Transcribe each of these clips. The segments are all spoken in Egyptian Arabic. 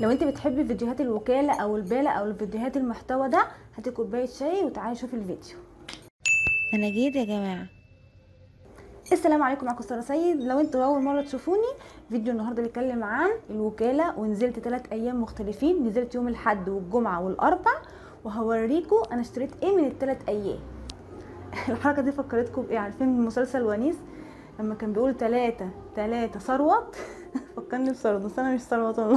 لو انت بتحبي فيديوهات الوكاله او الباله او الفيديوهات المحتوى ده هاتي كوبايه شاي وتعالي شوفي الفيديو انا جيت يا جماعه السلام عليكم معاكم ساره سيد لو انتوا اول مره تشوفوني فيديو النهارده بيتكلم عن الوكاله ونزلت ثلاث ايام مختلفين نزلت يوم الاحد والجمعه والاربع وهوريكم انا اشتريت ايه من الثلاث ايام الحركه دي فكرتكم بايه عارفين مسلسل ونيس لما كان بيقول ثلاثة ثلاثة ثروت فكرني بثروت بس انا مش ثروت والله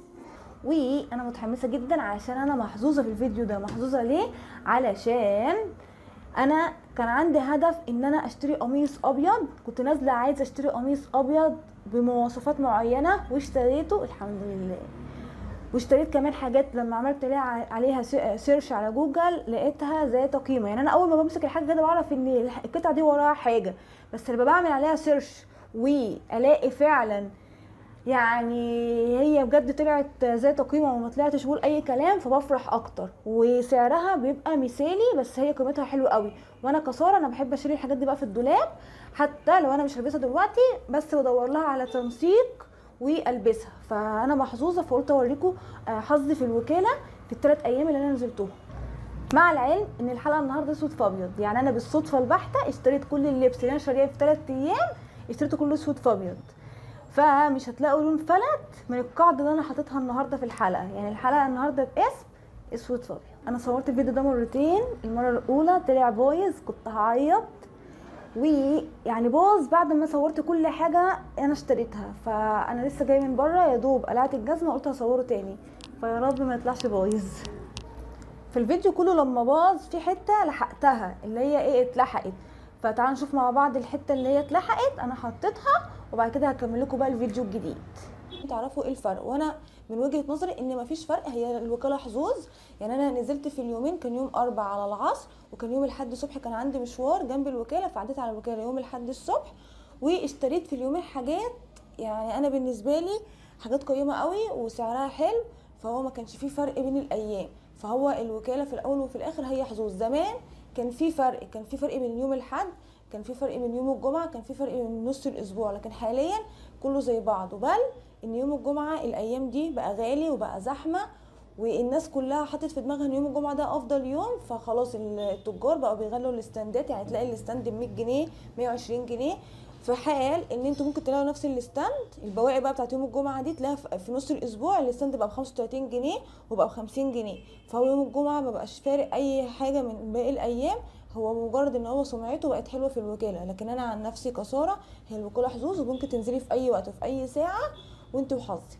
وانا متحمسه جدا علشان انا محظوظه في الفيديو ده محظوظه ليه علشان انا كان عندي هدف ان انا اشتري قميص ابيض كنت نازله عايزه اشتري قميص ابيض بمواصفات معينه واشتريته الحمد لله واشتريت كمان حاجات لما عملت عليها سيرش على جوجل لقيتها ذات قيمه يعني انا اول ما بمسك الحاجه كده بعرف ان القطعه دي وراها حاجه بس لما بعمل عليها سيرش والاقي فعلا يعني هي بجد طلعت ذات قيمه وما طلعتش بقول اي كلام فبفرح اكتر وسعرها بيبقى مثالي بس هي قيمتها حلوه قوي وانا كساره انا بحب اشتري الحاجات دي بقى في الدولاب حتى لو انا مش هلبسها دلوقتي بس بدور لها على تنسيق والبسها فانا محظوظه فقلت اوريكم حظي في الوكاله في الثلاث ايام اللي انا نزلتهم مع العلم ان الحلقه النهارده اسود فابيض يعني انا بالصدفه البحته اشتريت كل اللبس اللي انا شارياه في ثلاث ايام اشتريته كله اسود فابيض فمش هتلاقوا لون فلت من القاعده اللي انا حاططها النهارده في الحلقه يعني الحلقه النهارده باسم اسود فابيض انا صورت الفيديو ده مرتين المره الاولى طلع بايظ كنت هعيط ويعني باظ بعد ما صورت كل حاجه انا اشتريتها فانا لسه جاي من بره يا دوب قلعت الجزمه قلت هصوره تاني فيا رب ما يطلعش بايظ في الفيديو كله لما باظ في حته لحقتها اللي هي ايه اتلحقت فتعالوا نشوف مع بعض الحته اللي هي اتلحقت انا حطيتها وبعد كده هكمل لكم بقى الفيديو الجديد تعرفوا ايه الفرق وانا من وجهه نظري ان مفيش فرق هي الوكاله حظوظ يعني انا نزلت في اليومين كان يوم اربع على العصر وكان يوم الاحد الصبح كان عندي مشوار جنب الوكاله فعديت على الوكاله يوم الاحد الصبح واشتريت في اليومين حاجات يعني انا بالنسبه لي حاجات قيمه قوي وسعرها حلو فهو ما كانش فيه فرق بين الايام فهو الوكاله في الاول وفي الاخر هي حظوظ زمان كان في فرق كان في فرق بين يوم الاحد كان في فرق من يوم الجمعه كان في فرق من نص الاسبوع لكن حاليا كله زي بعضه بل ان يوم الجمعه الايام دي بقى غالي وبقى زحمه والناس كلها حطت في دماغها ان يوم الجمعه ده افضل يوم فخلاص التجار بقوا بيغلوا الاستندات يعني تلاقي الاستند ب 100 جنيه 120 جنيه في حال ان انتوا ممكن تلاقوا نفس الاستند البواقي بقى بتاعت يوم الجمعه دي تلاقيها في نص الاسبوع الاستند بقى ب 35 جنيه وبقى ب 50 جنيه فهو يوم الجمعه ما بقاش فارق اي حاجه من باقي الايام هو مجرد ان هو سمعته بقت حلوه في الوكاله لكن انا عن نفسي كساره هي الوكاله حظوظ وممكن تنزلي في اي وقت وفي اي ساعه وانت وحظك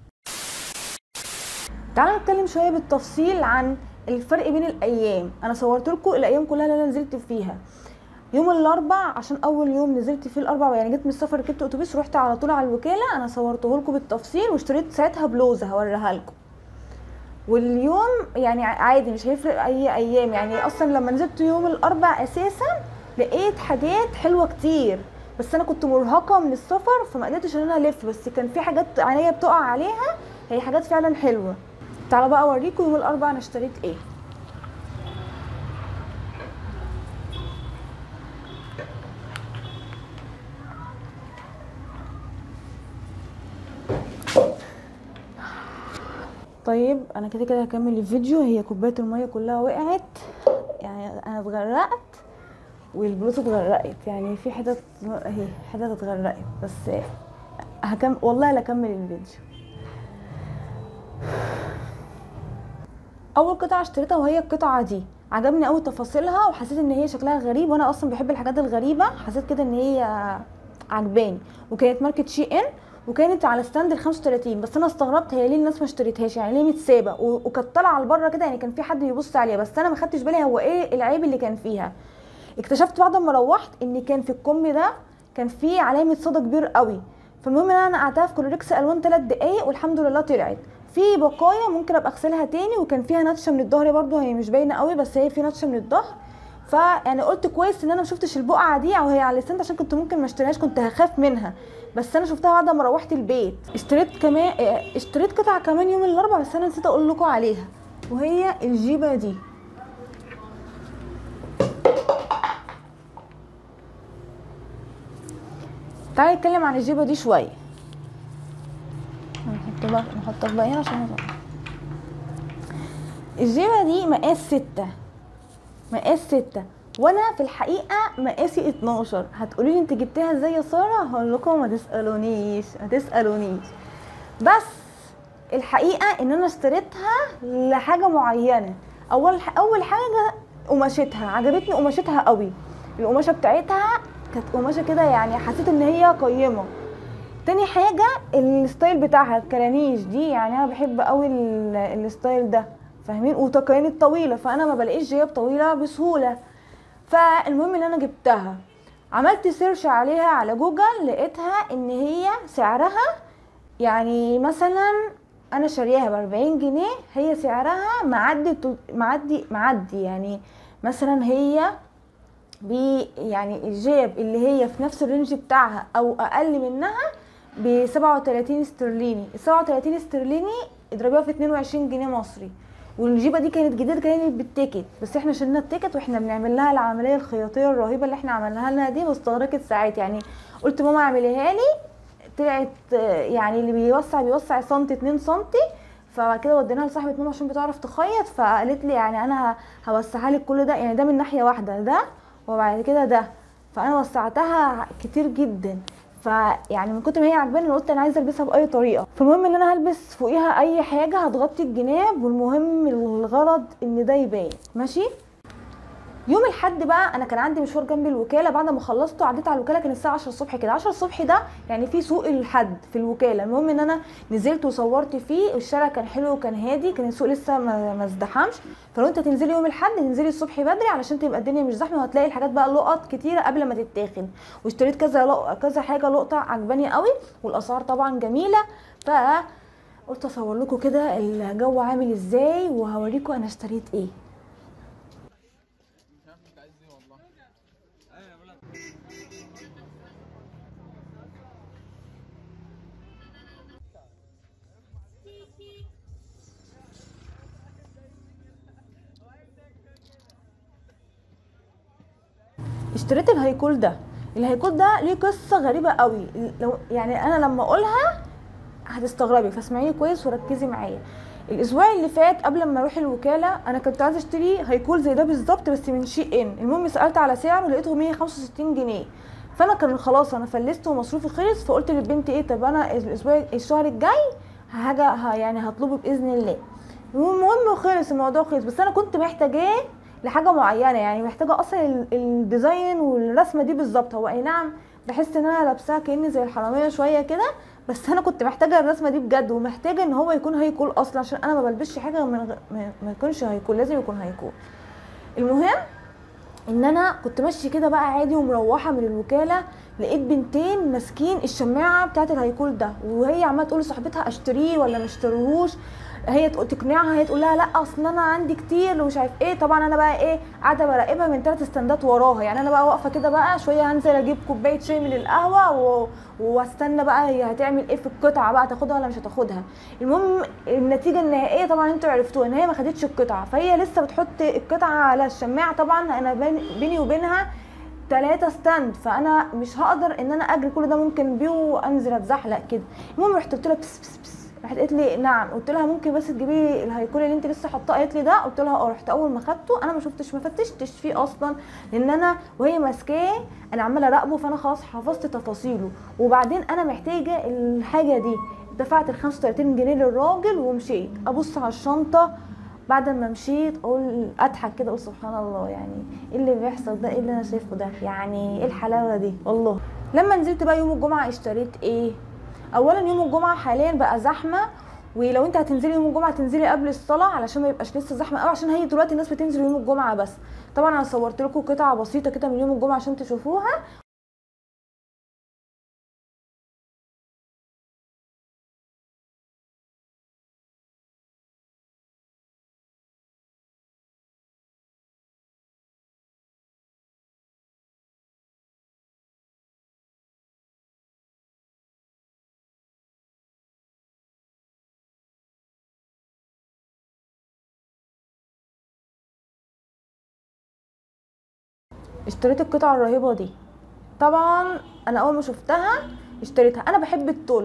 تعالوا نتكلم شويه بالتفصيل عن الفرق بين الايام انا صورت لكم الايام كلها اللي انا نزلت فيها يوم الاربع عشان اول يوم نزلت فيه الاربع يعني جيت من السفر ركبت اتوبيس رحت على طول على الوكاله انا صورته لكم بالتفصيل واشتريت ساعتها بلوزه هوريها لكم واليوم يعني عادي مش هيفرق اي ايام يعني اصلا لما نزلت يوم الاربع اساسا لقيت حاجات حلوه كتير بس انا كنت مرهقه من السفر فما قدرتش ان انا الف بس كان في حاجات عينيا بتقع عليها هي حاجات فعلا حلوه تعالوا بقى اوريكم يوم الاربع انا اشتريت ايه طيب انا كده كده هكمل الفيديو هي كوبايه الميه كلها وقعت يعني انا اتغرقت والبلوزه اتغرقت يعني في حتت اهي حتت اتغرقت بس هكمل والله لا اكمل الفيديو اول قطعه اشتريتها وهي القطعه دي عجبني قوي تفاصيلها وحسيت ان هي شكلها غريب وانا اصلا بحب الحاجات الغريبه حسيت كده ان هي عجباني وكانت ماركه شي ان وكانت على ستاند ال 35 بس انا استغربت هي ليه الناس ما اشتريتهاش يعني ليه متسابه وكانت طالعه لبره كده يعني كان في حد بيبص عليها بس انا ما خدتش بالي هو ايه العيب اللي كان فيها اكتشفت بعد ما روحت ان كان في الكم ده كان في علامه صدى كبير قوي فالمهم ان انا نقعتها في كلوريكس الوان 3 دقايق والحمد لله طلعت في بقايا ممكن ابقى اغسلها تاني وكان فيها نتشه من الظهر برده هي مش باينه قوي بس هي في نتشه من الظهر فيعني قلت كويس ان انا ما شفتش البقعه دي او هي على الستاند عشان كنت ممكن ما اشتريهاش كنت هخاف منها بس انا شفتها بعد ما روحت البيت اشتريت كمان اشتريت قطعه كمان يوم الاربعاء بس انا نسيت اقول لكم عليها وهي الجيبه دي تعالي نتكلم عن الجيبه دي شويه هنحط بقى نحطك بقى هنا عشان نطلع. الجيبه دي مقاس ستة مقاس ستة وانا في الحقيقه مقاسي 12 هتقولي لي انت جبتها ازاي يا ساره هقول لكم ما تسالونيش ما تسالونيش بس الحقيقه ان انا اشتريتها لحاجه معينه اول اول حاجه قماشتها عجبتني قماشتها قوي القماشه بتاعتها كانت قماشه كده يعني حسيت ان هي قيمه تاني حاجة الستايل بتاعها الكرانيش دي يعني انا بحب قوي ال- الستايل ده فاهمين وتقاني طويلة فانا ما بلاقيش جياب طويلة بسهولة فالمهم ان انا جبتها عملت سيرش عليها على جوجل لقيتها ان هي سعرها يعني مثلا انا شارياها ب 40 جنيه هي سعرها معدي تل- معدي معدي يعني مثلا هي ب يعني الجيب اللي هي في نفس الرينج بتاعها او اقل منها ب 37 استرليني ال 37 استرليني اضربيها في 22 جنيه مصري والجيبه دي كانت جديده كانت بالتيكت بس احنا شلنا التيكت واحنا بنعمل لها العمليه الخياطيه الرهيبه اللي احنا عملناها لها دي واستغرقت ساعات يعني قلت ماما اعمليها لي طلعت آه، يعني اللي بيوسع بيوسع سنتي 2 سنتي فبعد كده وديناها لصاحبه ماما عشان بتعرف تخيط فقالت لي يعني انا ه- هوسعها لك كل ده يعني ده من ناحيه واحده ده وبعد كده ده فانا وسعتها كتير جدا فيعني من كتر ما هي عجباني انا قلت انا عايزه البسها باي طريقه فالمهم ان انا هلبس فوقيها اي حاجه هتغطي الجناب والمهم الغرض ان ده يبان ماشي يوم الحد بقى انا كان عندي مشوار جنب الوكاله بعد ما خلصته عديت على الوكاله كان الساعه 10 الصبح كده 10 الصبح ده يعني في سوق الحد في الوكاله المهم ان انا نزلت وصورت فيه الشارع كان حلو وكان هادي كان السوق لسه ما ما ازدحمش فلو انت تنزلي يوم الحد تنزلي الصبح بدري علشان تبقى الدنيا مش زحمه وهتلاقي الحاجات بقى لقط كتيره قبل ما تتاخد واشتريت كذا لق... كذا حاجه لقطه عجباني قوي والاسعار طبعا جميله ف قلت اصور لكم كده الجو عامل ازاي وهوريكم انا اشتريت ايه اشتريت الهيكول ده الهيكول ده ليه قصه غريبه قوي لو يعني انا لما اقولها هتستغربي فاسمعيني كويس وركزي معايا الاسبوع اللي فات قبل ما اروح الوكاله انا كنت عايزه اشتري هيكول زي ده بالظبط بس من شي ان المهم سالت على سعره لقيته 165 جنيه فانا كان خلاص انا فلست ومصروفي خلص فقلت للبنت ايه طب انا الاسبوع الشهر الجاي حاجه ه- يعني هطلبه باذن الله المهم خلص الموضوع خلص بس انا كنت محتاجاه لحاجه معينه يعني محتاجه اصلا ال- الديزاين والرسمه دي بالظبط هو اي نعم بحس ان انا لابساها كاني زي الحراميه شويه كده بس انا كنت محتاجه الرسمه دي بجد ومحتاجه ان هو يكون هيكول اصلا عشان انا ما بلبسش حاجه من غ... ما ما يكونش هيكول لازم يكون هيكول المهم ان انا كنت ماشيه كده بقى عادي ومروحه من الوكاله لقيت بنتين ماسكين الشماعه بتاعت الهيكول ده وهي عماله تقول لصاحبتها اشتريه ولا ما اشتريهوش هي تق- تقنعها هي تقول لها لا اصل انا عندي كتير ومش عارف ايه طبعا انا بقى ايه قاعده براقبها من ثلاث استندات وراها يعني انا بقى واقفه كده بقى شويه هنزل اجيب كوبايه شاي من القهوه و... واستنى بقى هي هتعمل ايه في القطعه بقى تاخدها ولا مش هتاخدها المهم النتيجه النهائيه طبعا انتوا عرفتوها ان هي ما خدتش القطعه فهي لسه بتحط القطعه على الشماعه طبعا انا بين- بيني وبينها ثلاثة ستاند فانا مش هقدر ان انا اجري كل ده ممكن بيه وانزل اتزحلق كده المهم رحت قلت لها بس بس بس راحت قالت لي نعم قلت لها ممكن بس تجيبي لي الهيكول اللي انت لسه حاطاه قالت لي ده قلت لها اه رحت اول ما خدته انا ما شفتش ما فتشتش فيه اصلا لان انا وهي ماسكاه انا عماله اراقبه فانا خلاص حفظت تفاصيله وبعدين انا محتاجه الحاجه دي دفعت ال 35 جنيه للراجل ومشيت ابص على الشنطه بعد ما مشيت اقول اضحك كده اقول سبحان الله يعني ايه اللي بيحصل ده ايه اللي انا شايفه ده يعني ايه الحلاوه دي والله لما نزلت بقى يوم الجمعه اشتريت ايه اولا يوم الجمعه حاليا بقى زحمه ولو انت هتنزلي يوم الجمعه تنزلي قبل الصلاه علشان ما يبقاش لسه زحمه قوي عشان هي دلوقتي الناس بتنزل يوم الجمعه بس طبعا انا صورت لكم قطعه بسيطه كده من يوم الجمعه عشان تشوفوها اشتريت القطعه الرهيبه دي طبعا انا اول ما شفتها اشتريتها انا بحب التل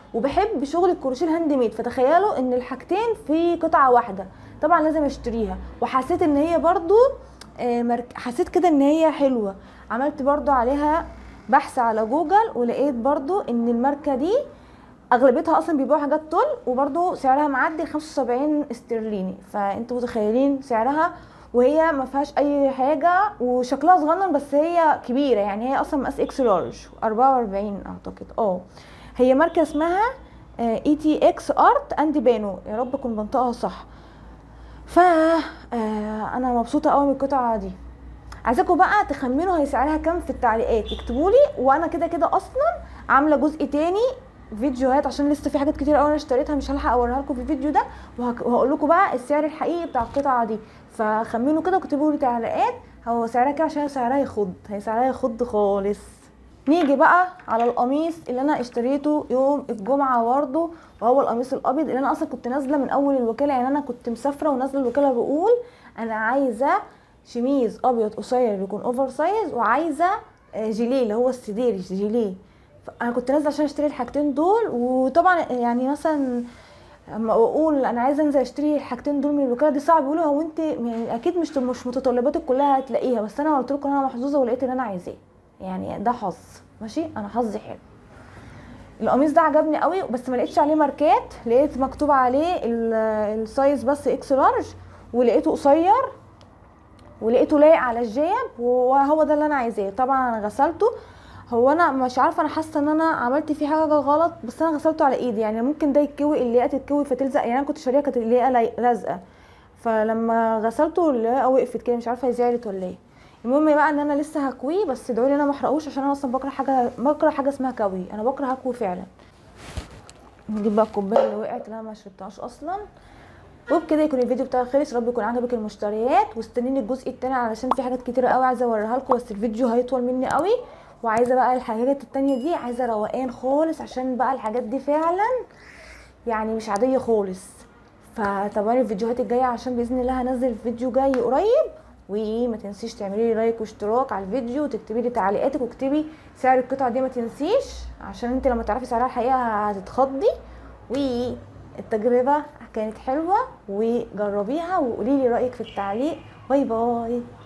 وبحب شغل الكروشيه الهاند ميد فتخيلوا ان الحاجتين في قطعه واحده طبعا لازم اشتريها وحسيت ان هي برضو آه، مرك- حسيت كده ان هي حلوه عملت برضو عليها بحث على جوجل ولقيت برضو ان الماركه دي اغلبيتها اصلا بيبيعوا حاجات طل وبرضو سعرها معدي 75 استرليني فانتوا متخيلين سعرها وهي ما فيهاش اي حاجه وشكلها صغنن بس هي كبيره يعني هي اصلا مقاس اكس لارج 44 اعتقد اه هي ماركه اسمها اي تي اكس ارت اند بانو يا رب اكون بنطقها صح ف آه، انا مبسوطه قوي من القطعه دي عايزاكم بقى تخمنوا هي سعرها كام في التعليقات اكتبوا لي وانا كده كده اصلا عامله جزء تاني فيديوهات عشان لسه في حاجات كتير قوي انا اشتريتها مش هلحق اوريها لكم في الفيديو ده وهك- وهقول لكم بقى السعر الحقيقي بتاع القطعه دي فخمنوا كده واكتبوا لي تعليقات هو سعرها كام عشان سعرها يخض هي سعرها يخض خالص نيجي بقى على القميص اللي انا اشتريته يوم الجمعه برضه وهو القميص الابيض اللي انا اصلا كنت نازله من اول الوكاله يعني انا كنت مسافره ونازله الوكاله بقول انا عايزه شميز ابيض قصير يكون اوفر سايز وعايزه آه، جيليه اللي هو السدير جيليه انا كنت نازله عشان اشتري الحاجتين دول وطبعا يعني مثلا اما اقول انا عايزه انزل اشتري الحاجتين دول من الوكاله دي صعب يقولوا هو انت يعني اكيد مش مش متطلباتك كلها هتلاقيها بس انا قلت لكم انا محظوظه ولقيت اللي انا عايزاه يعني ده حظ ماشي انا حظي حلو القميص ده عجبني قوي بس ما لقيتش عليه ماركات لقيت مكتوب عليه ال- السايز بس اكس لارج ولقيته قصير ولقيته لايق على الجيب وهو ده اللي انا عايزاه طبعا انا غسلته هو انا مش عارفه انا حاسه ان انا عملت فيه حاجه غلط بس انا غسلته على ايدي يعني ممكن ده يتكوي اللياقه تتكوي فتلزق يعني انا كنت شاريه كانت اللياقه لاي- لازقه فلما غسلته اللياقه وقفت كده مش عارفه هي زعلت ولا ايه المهم بقى ان انا لسه هكويه بس ادعوا لي انا ما احرقوش عشان انا اصلا بكره حاجه بكره حاجه اسمها كوي انا بكره هكوي فعلا نجيب بقى الكوبايه اللي وقعت اللي انا ما شربتهاش اصلا وبكده يكون الفيديو بتاعي خلص رب يكون عجبك المشتريات واستنيني الجزء التاني علشان في حاجات كتيره قوي عايزه اوريها لكم بس الفيديو هيطول مني قوي وعايزه بقى الحاجات التانية دي عايزه روقان خالص عشان بقى الحاجات دي فعلا يعني مش عاديه خالص فتابعوني الفيديوهات الجايه عشان باذن الله هنزل فيديو جاي قريب وما تنسيش تعملي لي لايك واشتراك على الفيديو وتكتبي لي تعليقاتك واكتبي سعر القطعه دي ما تنسيش عشان انت لما تعرفي سعرها الحقيقه هتتخضي والتجربه كانت حلوه وجربيها وقولي لي رايك في التعليق باي باي